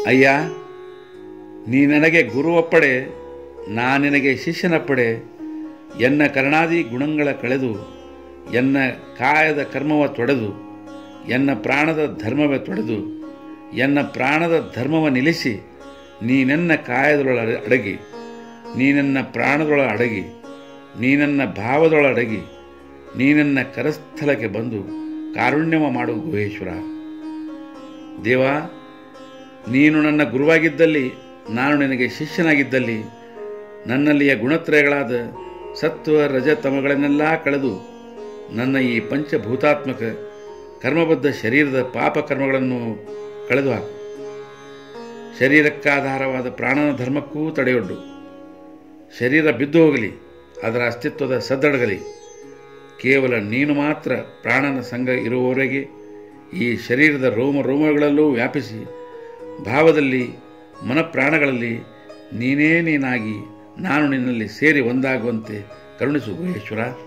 ಅಯ್ಯ ನೀ ನನಗೆ ಗುರುವಪ್ಪಡೆ ನಾ ನಿನಗೆ ಶಿಷ್ಯನಪ್ಪಡೆ ಎನ್ನ ಕರ್ಣಾದಿ ಗುಣಗಳ ಕಳೆದು ಎನ್ನ ಕಾಯದ ಕರ್ಮವ ತೊಡೆದು ಎನ್ನ ಪ್ರಾಣದ ಧರ್ಮವ ತೊಡೆದು ಎನ್ನ ಪ್ರಾಣದ ಧರ್ಮವ ನಿಲ್ಲಿಸಿ ನೀನೆನ್ನ ಕಾಯದೊಳ ಅಡಗಿ ನೀನೆನ್ನ ಪ್ರಾಣದೊಳ ಅಡಗಿ ನೀನನ್ನ ಭಾವದೊಳ ಅಡಗಿ ನೀನನ್ನ ಕರಸ್ಥಲಕ್ಕೆ ಬಂದು ಕಾರುಣ್ಯವ ಮಾಡು ಗುಹೇಶ್ವರ ದೇವ ನೀನು ನನ್ನ ಗುರುವಾಗಿದ್ದಲ್ಲಿ ನಾನು ನಿನಗೆ ಶಿಷ್ಯನಾಗಿದ್ದಲ್ಲಿ ನನ್ನಲ್ಲಿಯ ಗುಣತ್ರಯಗಳಾದ ಸತ್ವ ರಜತಮಗಳನ್ನೆಲ್ಲ ಕಳೆದು ನನ್ನ ಈ ಪಂಚಭೂತಾತ್ಮಕ ಕರ್ಮಬದ್ಧ ಶರೀರದ ಪಾಪ ಕರ್ಮಗಳನ್ನು ಕಳೆದು ಹಾಕು ಶರೀರಕ್ಕಾಧಾರವಾದ ಪ್ರಾಣನ ಧರ್ಮಕ್ಕೂ ತಡೆಯೊಡ್ಡು ಶರೀರ ಬಿದ್ದು ಹೋಗಲಿ ಅದರ ಅಸ್ತಿತ್ವದ ಸದ್ದಡಗಲಿ ಕೇವಲ ನೀನು ಮಾತ್ರ ಪ್ರಾಣನ ಸಂಘ ಇರುವವರೆಗೆ ಈ ಶರೀರದ ರೋಮ ರೋಮಗಳಲ್ಲೂ ವ್ಯಾಪಿಸಿ ಭಾವದಲ್ಲಿ ಮನಪ್ರಾಣಗಳಲ್ಲಿ ನೀನೇ ನೀನಾಗಿ ನಾನು ನಿನ್ನಲ್ಲಿ ಸೇರಿ ಒಂದಾಗುವಂತೆ ಕರುಣಿಸು ಗುಹೇಶ್ವರ